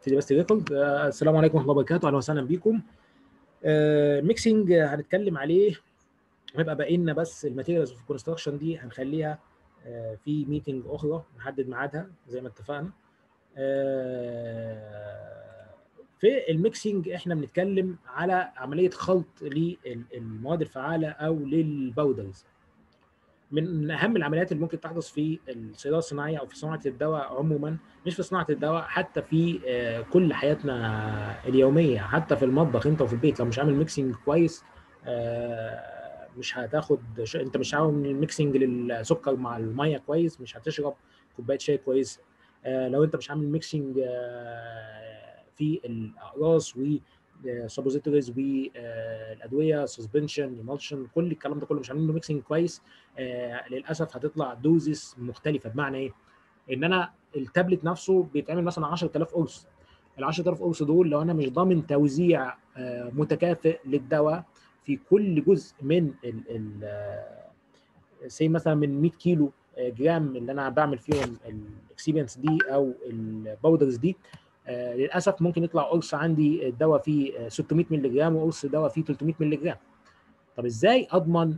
ابتدي بس ريكورد آه، السلام عليكم ورحمه الله وبركاته اهلا وسهلا بيكم آه، ميكسينج آه، هنتكلم عليه هيبقى باقي لنا بس الماتيريالز اوف كونستراكشن دي هنخليها آه، في ميتنج اخرى نحدد ميعادها زي ما اتفقنا آه، في الميكسينج احنا بنتكلم على عمليه خلط للمواد الفعاله او للباودرز من اهم العمليات اللي ممكن تحدث في الصيدله الصناعيه او في صناعه الدواء عموما مش في صناعه الدواء حتى في آه، كل حياتنا اليوميه حتى في المطبخ انت وفي البيت لو مش عامل ميكسينج كويس آه، مش هتاخد ش... انت مش عامل الميكسينج للسكر مع الميه كويس مش هتشرب كوبايه شاي كويس آه، لو انت مش عامل ميكسينج في الاقراص و سبوزيتوريز والادويه سسبنشن ايمالشن كل الكلام ده كله مش عاملين له ميكسنج كويس آه للاسف هتطلع دوزز مختلفه بمعنى ايه؟ ان انا التابلت نفسه بيتعمل مثلا 10000 قرص ال 10000 قرص دول لو انا مش ضامن توزيع آه متكافئ للدواء في كل جزء من ال سي مثلا من 100 كيلو جرام اللي انا بعمل فيهم الاكسبيرينس دي او الباودرز دي آه للاسف ممكن يطلع قرص عندي الدواء فيه 600 مللي جرام وقرص دواء فيه 300 مللي جرام طب ازاي اضمن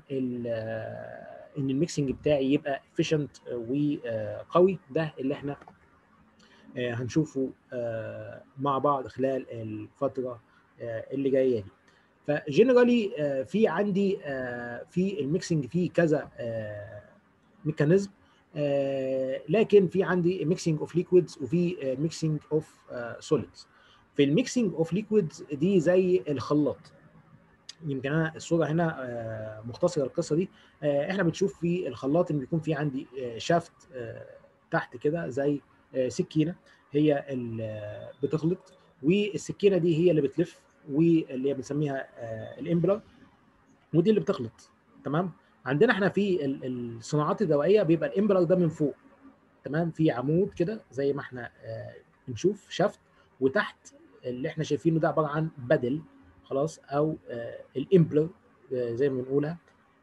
ان الميكسنج بتاعي يبقى efficient وقوي ده اللي احنا آه هنشوفه آه مع بعض خلال الفتره اللي جايه دي فجنرالي في عندي في الميكسنج فيه كذا ميكانيزم آه لكن في عندي ميكسينج اوف ليكويدز وفي ميكسينج اوف سوليدز في الميكسينج اوف ليكويدز دي زي الخلاط يمكن انا الصوره هنا آه مختصره القصه دي آه احنا بنشوف في الخلاط ان بيكون في عندي شافت تحت كده زي سكينه هي اللي بتخلط والسكينه دي هي اللي بتلف واللي هي بنسميها الامبلر ودي اللي بتخلط تمام عندنا احنا في الصناعات الدوائيه بيبقى الامبلر ده من فوق تمام في عمود كده زي ما احنا آه بنشوف شفت وتحت اللي احنا شايفينه ده عباره عن بدل خلاص او آه الامبلر آه زي ما بنقولها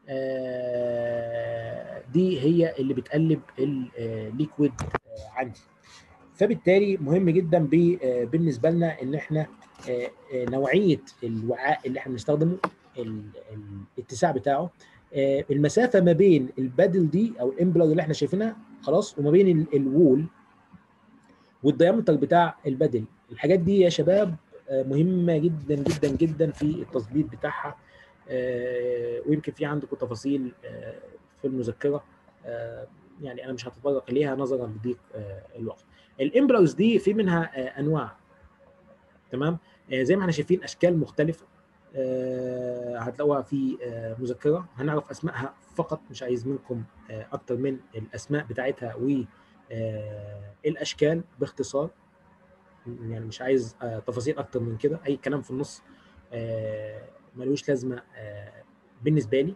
دي هي اللي بتقلب الليكويد عندي فبالتالي مهم جدا بالنسبه لنا ان احنا نوعيه الوعاء اللي احنا بنستخدمه الاتساع بتاعه المسافه ما بين البادل دي او الامبلر اللي احنا شايفينها خلاص وما بين الوول والديامتر بتاع البادل الحاجات دي يا شباب مهمه جدا جدا جدا في التظبيط بتاعها ويمكن في عندكم تفاصيل في المذكره يعني انا مش هتطرق اليها نظرا لضيق الوقت الامبلرز دي في منها انواع تمام زي ما احنا شايفين اشكال مختلفه آه هتلاقوها في آه مذكره هنعرف اسمائها فقط مش عايز منكم آه اكتر من الاسماء بتاعتها والاشكال باختصار يعني مش عايز تفاصيل اكتر من كده اي كلام في النص ملوش لازمه بالنسبه لي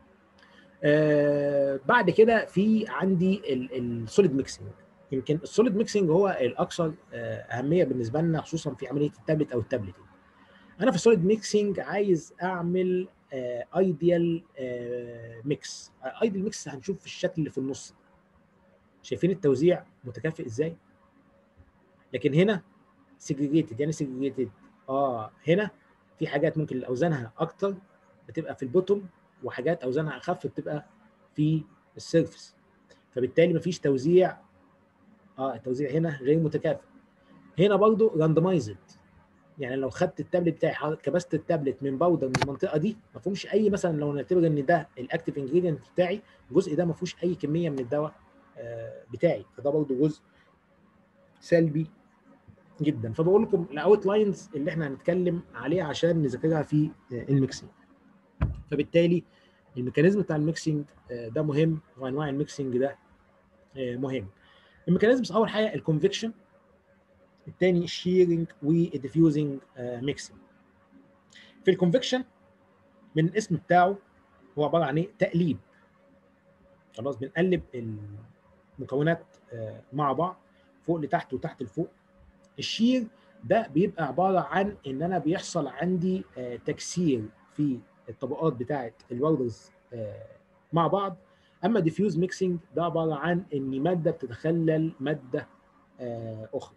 بعد كده في عندي السوليد ميكسنج يمكن السوليد ميكسنج هو الاكثر اهميه بالنسبه لنا خصوصا في عمليه التابلت او التابلتنج انا في السوليد ميكسينج عايز اعمل ايديال ميكس ايديال ميكس هنشوف في الشكل اللي في النص شايفين التوزيع متكافئ ازاي لكن هنا سيجريجيتد يعني سيجريجيتد اه هنا في حاجات ممكن اوزانها اكتر بتبقى في البوتوم وحاجات اوزانها اخف بتبقى في السيرفس فبالتالي مفيش توزيع اه التوزيع هنا غير متكافئ هنا برضو راندمايزد يعني لو خدت التابلت بتاعي كبست التابلت من باودر من المنطقه دي ما فيهمش اي مثلا لو نعتبر ان ده الاكتيف انجريدينت بتاعي الجزء ده ما فيهوش اي كميه من الدواء بتاعي فده برضه جزء سلبي جدا فبقول لكم الاوت لاينز اللي احنا هنتكلم عليها عشان نذاكرها في الميكسينج فبالتالي الميكانيزم بتاع الميكسينج ده مهم وانواع الميكسينج ده مهم الميكانيزمز اول حاجه الكونفكشن الثاني الشيرنج والديفيوزنج ميكسنج في الكونفكشن من الاسم بتاعه هو عباره عن ايه تقليب خلاص بنقلب المكونات مع بعض فوق لتحت وتحت لفوق الشير ده بيبقى عباره عن ان انا بيحصل عندي تكسير في الطبقات بتاعه الباودرز مع بعض اما ديفيوز ميكسنج ده عباره عن ان ماده بتتخلل ماده اخرى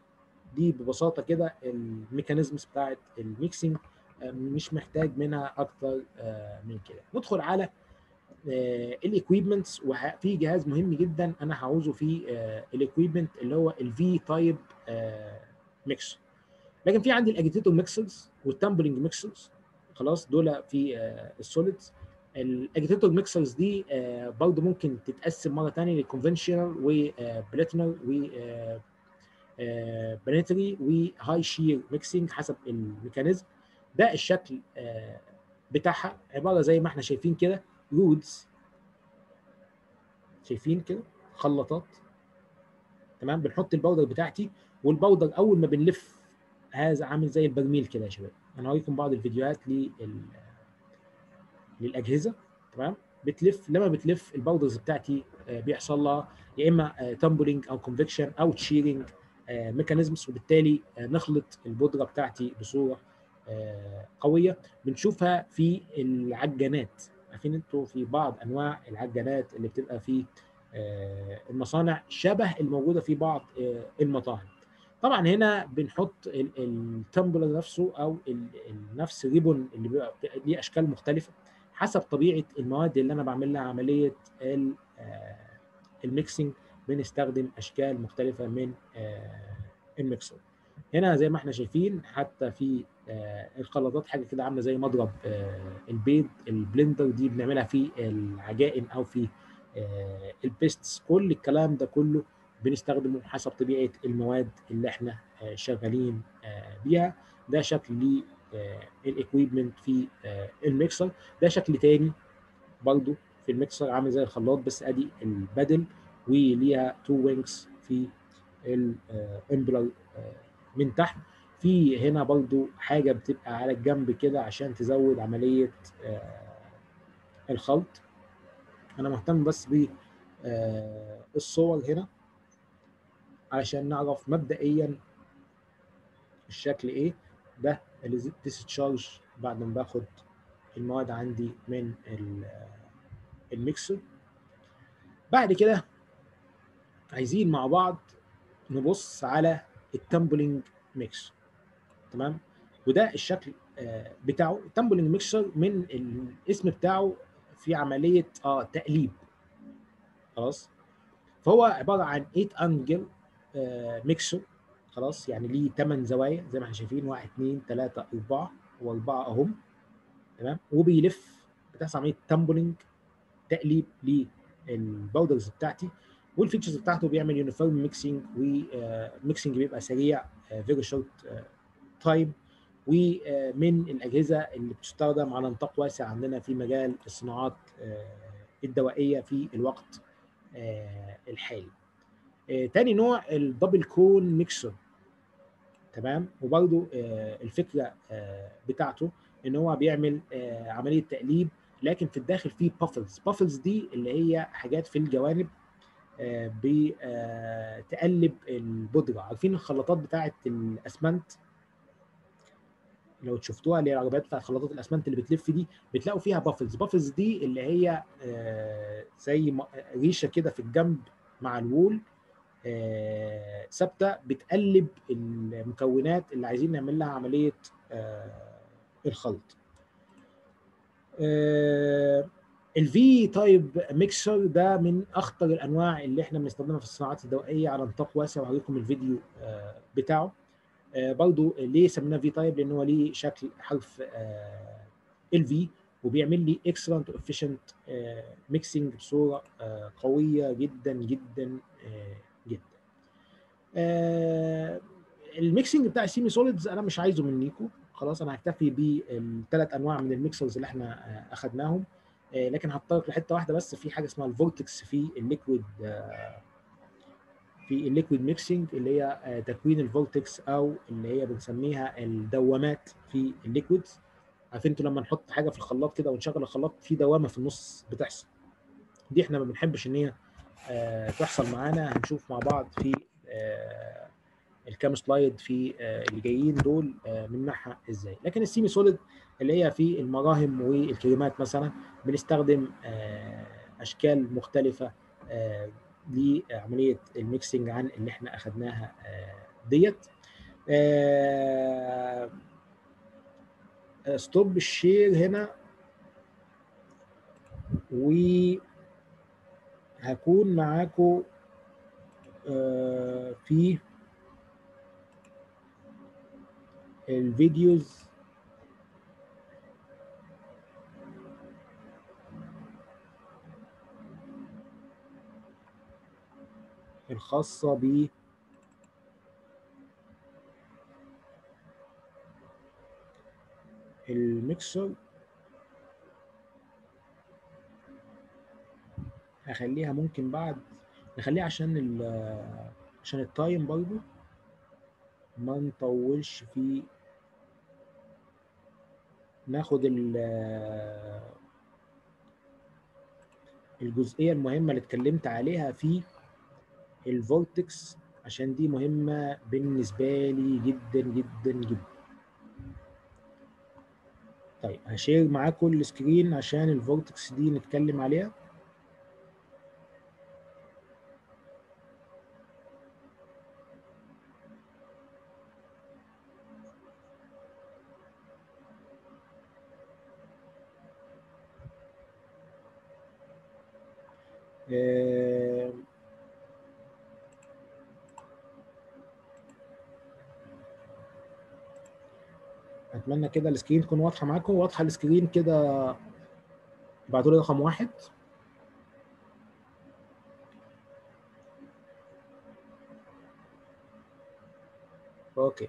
دي ببساطه كده الميكانيزمز بتاعت الميكسنج مش محتاج منها اكتر من كده ندخل على الاكويبمنتس وفي جهاز مهم جدا انا هعوزه في الاكويبمنت اللي هو الفي تايب ميكس لكن في عندي الاجيتيتور ميكسرز والتامبلنج ميكسرز خلاص دول في السوليدز الاجيتيتور ميكسرز دي برضه ممكن تتقسم مره ثانيه للكونفنشنال وبلاتينال و بلانيتري وهاي شير ميكسنج حسب الميكانيزم ده الشكل بتاعها عباره زي ما احنا شايفين كده رودز شايفين كده خلاطات تمام بنحط البودر بتاعتي والبودر اول ما بنلف هذا عامل زي البرميل كده يا شباب انا هوريكم بعض الفيديوهات لل للاجهزه تمام بتلف لما بتلف الباودرز بتاعتي بيحصل لها يا اما تامبلينج او كونفكشن او تشيرنج ميكانيزمز وبالتالي نخلط البودره بتاعتي بصوره قويه بنشوفها في العجانات عارفين انتوا في بعض انواع العجانات اللي بتبقى في المصانع شبه الموجوده في بعض المطاعم طبعا هنا بنحط التمبلر نفسه او نفس الريبون اللي بيبقى ليه اشكال مختلفه حسب طبيعه المواد اللي انا بعمل لها عمليه الميكسنج بنستخدم اشكال مختلفه من الميكسر هنا زي ما احنا شايفين حتى في الخلاطات حاجه كده عامله زي مضرب البيض البلندر دي بنعملها في العجائن او في البيستس كل الكلام ده كله بنستخدمه حسب طبيعه المواد اللي احنا شغالين بيها ده شكل للاكويبمنت في الميكسر ده شكل تاني برضو في الميكسر عامل زي الخلاط بس ادي البدل وليها تو وينجز في الامبلر من تحت في هنا برضو حاجه بتبقى على الجنب كده عشان تزود عمليه الخلط انا مهتم بس بالصور هنا علشان نعرف مبدئيا الشكل ايه ده الديسشارج بعد ما باخد المواد عندي من الميكسر بعد كده عايزين مع بعض نبص على التمبلينج ميكس تمام وده الشكل بتاعه التمبلينج ميكسر من الاسم بتاعه في عمليه اه تقليب خلاص فهو عباره عن 8 انجل ميكسر خلاص يعني ليه 8 زوايا زي ما احنا شايفين 1 2 3 4 واربعه اهم تمام وبيلف بتحصل عمليه تامبلنج تقليب للباودرز بتاعتي والفيتشرز بتاعته بيعمل يونيفورم ميكسنج وميكسنج بيبقى سريع فيري شورت تايم ومن الاجهزه اللي بتستخدم على نطاق واسع عندنا في مجال الصناعات الدوائيه في الوقت الحالي. تاني نوع الدبل كون ميكسر تمام وبرده الفكره بتاعته ان هو بيعمل عمليه تقليب لكن في الداخل فيه بافلز بافلز دي اللي هي حاجات في الجوانب بتقلب البودره عارفين الخلاطات بتاعه الاسمنت لو شفتوها اللي هي العربيات بتاعت خلاطات الاسمنت اللي بتلف دي بتلاقوا فيها بافلز بافلز دي اللي هي زي ريشه كده في الجنب مع الوول ثابته بتقلب المكونات اللي عايزين نعمل لها عمليه الخلط الفي تايب ميكسر ده من اخطر الانواع اللي احنا بنستخدمها في الصناعات الدوائيه على نطاق واسع وهوريكم الفيديو بتاعه برضو ليه سميناه في تايب لان هو ليه شكل حرف الفي وبيعمل لي اكسلنت افيشنت ميكسنج بصوره قويه جدا جدا جدا الميكسنج بتاع السيمي سوليدز انا مش عايزه منيكم خلاص انا هكتفي بالثلاث انواع من الميكسرز اللي احنا اخذناهم لكن هتطرق لحته واحده بس في حاجه اسمها الفورتكس في الليكويد في الليكويد ميكسنج اللي هي تكوين الفورتكس او اللي هي بنسميها الدوامات في الليكويدز عارفين انتوا لما نحط حاجه في الخلاط كده ونشغل الخلاط في دوامه في النص بتحصل دي احنا ما بنحبش ان هي تحصل معانا هنشوف مع بعض في الكام سلايد في اللي جايين دول بنمنعها ازاي لكن السيمي سوليد اللي هي في المراهم والكريمات مثلا بنستخدم اشكال مختلفه لعمليه الميكسنج عن اللي احنا اخذناها ديت آه ستوب الشير هنا وهكون معاكم آه في الفيديوز الخاصة ب الميكسر هخليها ممكن بعد نخليها عشان ال عشان التايم برضو ما نطولش في ناخد الجزئية المهمة اللي اتكلمت عليها في الفولتكس عشان دي مهمة بالنسبة لي جدا جدا جدا طيب هشير معاكم السكرين عشان الفولتكس دي نتكلم عليها آه اتمنى كده السكرين تكون واضحه معاكم واضحه السكرين كده ابعتوا لي رقم واحد اوكي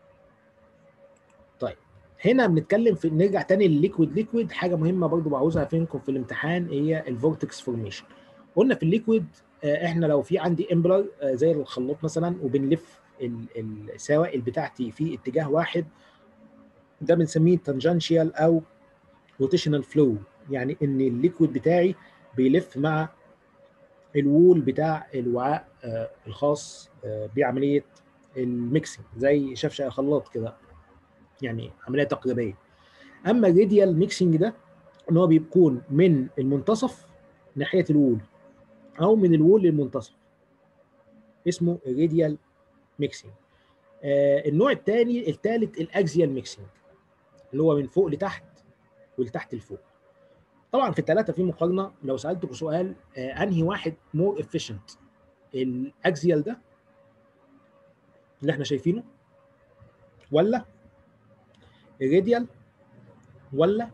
طيب هنا بنتكلم في نرجع تاني للليكويد ليكويد حاجه مهمه برضو بعوزها فينكم في الامتحان هي الفورتكس فورميشن قلنا في الليكويد احنا لو في عندي امبلر زي الخلاط مثلا وبنلف السوائل بتاعتي في اتجاه واحد ده بنسميه تانجنشيال او روتيشنال فلو يعني ان الليكويد بتاعي بيلف مع الوول بتاع الوعاء الخاص بعمليه الميكسنج زي شفشه خلاط كده يعني عمليه تقريبيه اما الراديال ميكسنج ده ان هو بيكون من المنتصف ناحيه الوول او من الوول للمنتصف اسمه الراديال ميكسنج آه النوع الثاني الثالث الاكزيال ميكسنج اللي هو من فوق لتحت ولتحت لفوق طبعا في الثلاثه في مقارنه لو سالتكم سؤال آه انهي واحد مور افيشنت الاكزيال ده اللي احنا شايفينه ولا الراديال ولا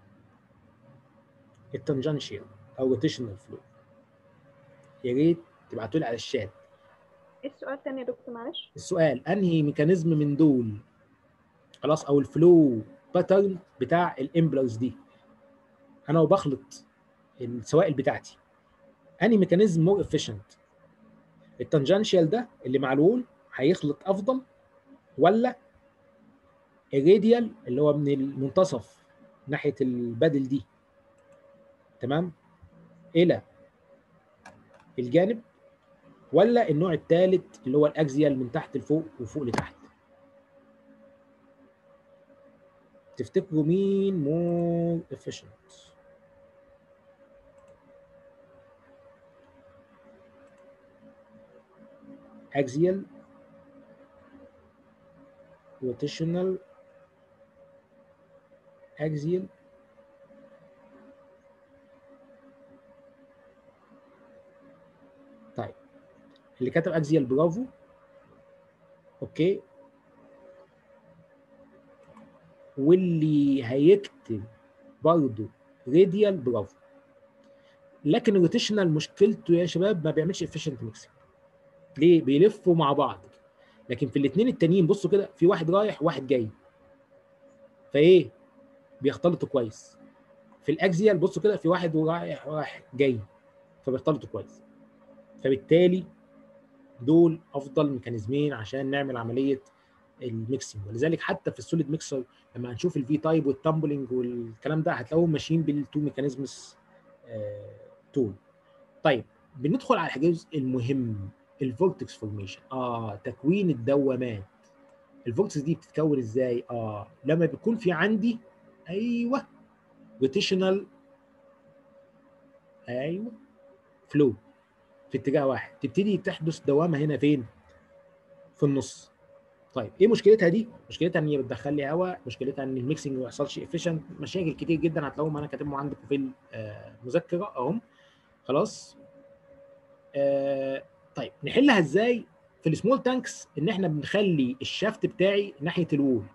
التنجنشيال او روتيشنال فلو يا ريت تبعتوا لي على الشات ايه السؤال تاني يا دكتور معلش السؤال انهي ميكانيزم من دول خلاص او الفلو باترن بتاع الامبلرز دي انا وبخلط السوائل بتاعتي انهي ميكانيزم مور افيشنت التنجنشيال ده اللي مع الوول هيخلط افضل ولا الراديال اللي هو من المنتصف ناحيه البادل دي تمام الى الجانب ولا النوع الثالث اللي هو الاكزيال من تحت لفوق وفوق لتحت تفتكروا مين مور efficient axial rotational axial طيب اللي كتب اكزيال برافو اوكي واللي هيكتب برضه راديال برافو لكن الروتيشنال مشكلته يا شباب ما بيعملش افيشنت ميكسنج ليه بيلفوا مع بعض لكن في الاثنين التانيين بصوا كده في واحد رايح وواحد جاي فايه بيختلطوا كويس في الاكزيال بصوا كده في واحد رايح رايح جاي فبيختلطوا كويس فبالتالي دول افضل ميكانيزمين عشان نعمل عمليه الميكسنج ولذلك حتى في السوليد ميكسر لما هنشوف الفي تايب والتامبلنج والكلام ده هتلاقوهم ماشيين بالتو ميكانيزمز تول طيب بندخل على الجزء المهم الفولتكس فورميشن اه تكوين الدوامات الفولتكس دي بتتكون ازاي اه لما بيكون في عندي ايوه روتيشنال ايوه فلو في اتجاه واحد تبتدي تحدث دوامه هنا فين في النص طيب ايه مشكلتها دي؟ مشكلتها ان هي بتدخل لي هواء، مشكلتها ان الميكسنج ما يحصلش افيشنت، مشاكل كتير جدا هتلاقوهم انا كاتبهم عندكم في المذكره اهم خلاص آه طيب نحلها ازاي في السمول تانكس ان احنا بنخلي الشافت بتاعي ناحيه الوول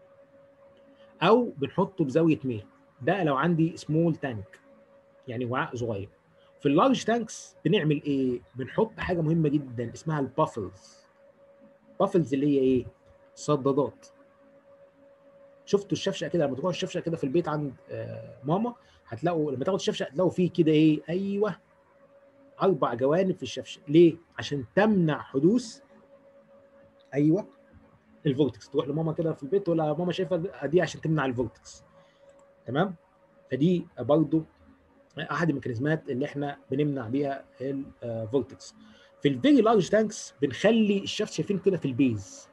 او بنحطه بزاويه ميل ده لو عندي سمول تانك يعني وعاء صغير في اللارج تانكس بنعمل ايه بنحط حاجه مهمه جدا اسمها البافلز بافلز اللي هي ايه صدادات شفتوا الشفشه كده لما تروحوا الشفشه كده في البيت عند آه ماما هتلاقوا لما تاخد الشفشه هتلاقوا فيه كده ايه ايوه اربع جوانب في الشفشه ليه عشان تمنع حدوث ايوه الفورتكس تروح لماما كده في البيت تقول لها ماما شايفه دي عشان تمنع الفورتكس تمام فدي برضو احد الميكانيزمات اللي احنا بنمنع بيها الفورتكس في الفيري لارج تانكس بنخلي الشفت شايفين كده في البيز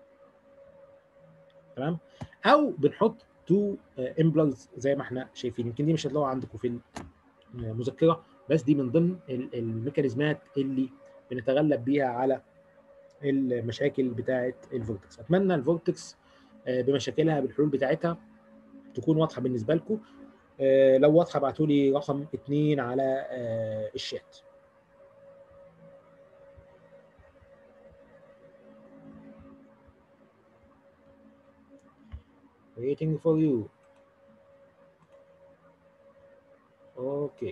تمام او بنحط تو امبلز زي ما احنا شايفين يمكن دي مش هتلاقوها عندكم في المذكره بس دي من ضمن الميكانيزمات اللي بنتغلب بيها على المشاكل بتاعه الفورتكس اتمنى الفورتكس بمشاكلها بالحلول بتاعتها تكون واضحه بالنسبه لكم لو واضحه ابعتوا لي رقم اثنين على الشات waiting for you okay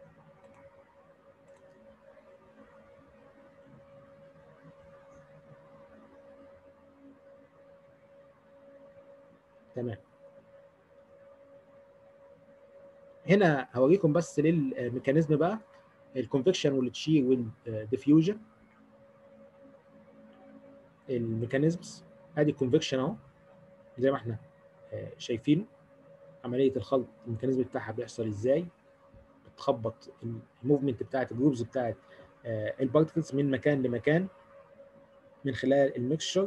تمام هنا هوريكم بس للميكانيزم بقى الكونفكشن والتشير والديفيوجن الميكانيزمز ادي الكونفكشن اهو زي ما احنا شايفين عمليه الخلط الميكانيزم بتاعها بيحصل ازاي بتخبط الموفمنت بتاعت الجروبز بتاعت البارتكلز من مكان لمكان من خلال الميكشر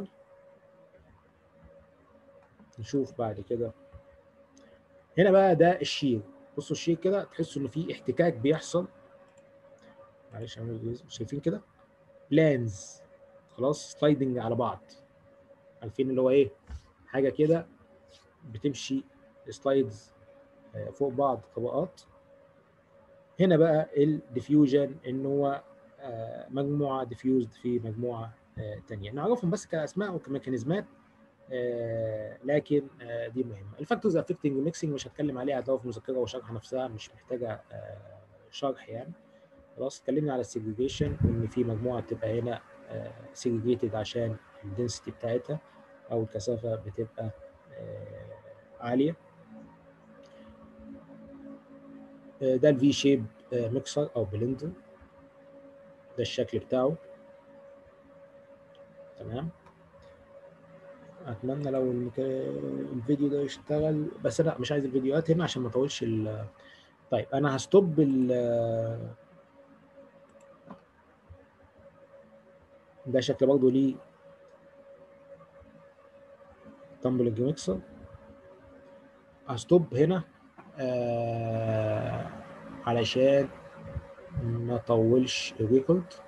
نشوف بعد كده هنا بقى ده الشير بصوا الشير كده تحسوا ان في احتكاك بيحصل معلش شايفين كده بلانز خلاص سلايدنج على بعض عارفين اللي هو ايه حاجه كده بتمشي سلايدز فوق بعض طبقات هنا بقى الديفيوجن ان هو مجموعه ديفيوزد في مجموعه ثانيه نعرفهم بس كاسماء وكميكانيزمات لكن دي مهمه الفاكتورز افكتنج ميكسنج مش هتكلم عليها هتلاقوها في المذكره وشرح نفسها مش محتاجه شرح يعني خلاص اتكلمنا على السيجريجيشن وان في مجموعه بتبقى هنا سيجريجيتد عشان الدنسيتي بتاعتها او الكثافه بتبقى عاليه ده الفي شيب ميكسر او بلندر ده الشكل بتاعه تمام اتمنى لو الفيديو ده يشتغل بس انا مش عايز الفيديوهات هنا عشان ما اطولش طيب انا هستوب ال ده شكل برضه ليه تامبلنج ميكسر هستوب هنا آه علشان ما اطولش الريكورد